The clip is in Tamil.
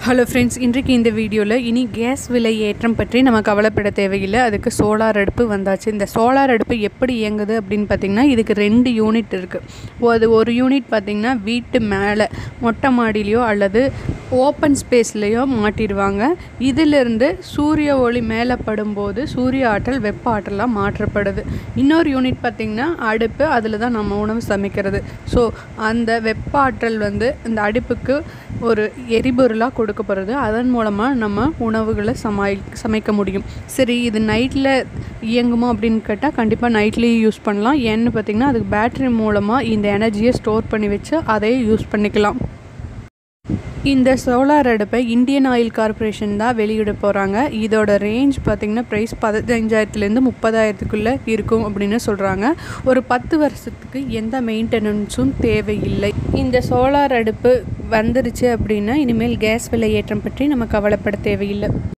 ஹலோ ஃப்ரெண்ட்ஸ் இன்றைக்கு இந்த வீடியோவில் இனி கேஸ் விலை ஏற்றம் பற்றி நம்ம கவலைப்பட தேவையில்லை அதுக்கு சோலார் அடுப்பு வந்தாச்சு இந்த சோலார் அடுப்பு எப்படி இயங்குது அப்படின்னு பார்த்திங்கன்னா இதுக்கு ரெண்டு யூனிட் இருக்குது அது ஒரு யூனிட் பார்த்திங்கன்னா வீட்டு மேலே மொட்டை மாடியிலையோ அல்லது ஓப்பன் ஸ்பேஸ்லேயோ மாட்டிடுவாங்க இதிலிருந்து சூரிய ஒளி மேலே படும்போது சூரிய ஆற்றல் வெப்ப ஆற்றலாக மாற்றப்படுது இன்னொரு யூனிட் பார்த்திங்கன்னா அடுப்பு அதில் தான் நம்ம உணவு சமைக்கிறது ஸோ அந்த வெப்ப ஆற்றல் வந்து இந்த அடுப்புக்கு ஒரு எரிபொருளாக கொடுக்கப்படுறது அதன் மூலமாக நம்ம உணவுகளை சமாளி சமைக்க முடியும் சரி இது நைட்டில் இயங்குமா அப்படின்னு கேட்டால் கண்டிப்பாக நைட்லேயும் யூஸ் பண்ணலாம் ஏன்னு பார்த்திங்கன்னா அதுக்கு பேட்ரி மூலமாக இந்த எனர்ஜியை ஸ்டோர் பண்ணி வச்சு அதையே யூஸ் பண்ணிக்கலாம் இந்த சோலார் அடுப்பை இந்தியன் ஆயில் கார்பரேஷன் தான் வெளியிட போகிறாங்க இதோட ரேஞ்ச் பார்த்திங்கன்னா ப்ரைஸ் பதினஞ்சாயிரத்துலேருந்து முப்பதாயிரத்துக்குள்ளே இருக்கும் அப்படின்னு சொல்கிறாங்க ஒரு பத்து வருஷத்துக்கு எந்த மெயின்டெனன்ஸும் தேவையில்லை இந்த சோலார் அடுப்பு வந்துருச்சு அப்படின்னா இனிமேல் கேஸ் விலை ஏற்றம் பற்றி நம்ம கவலைப்பட தேவையில்லை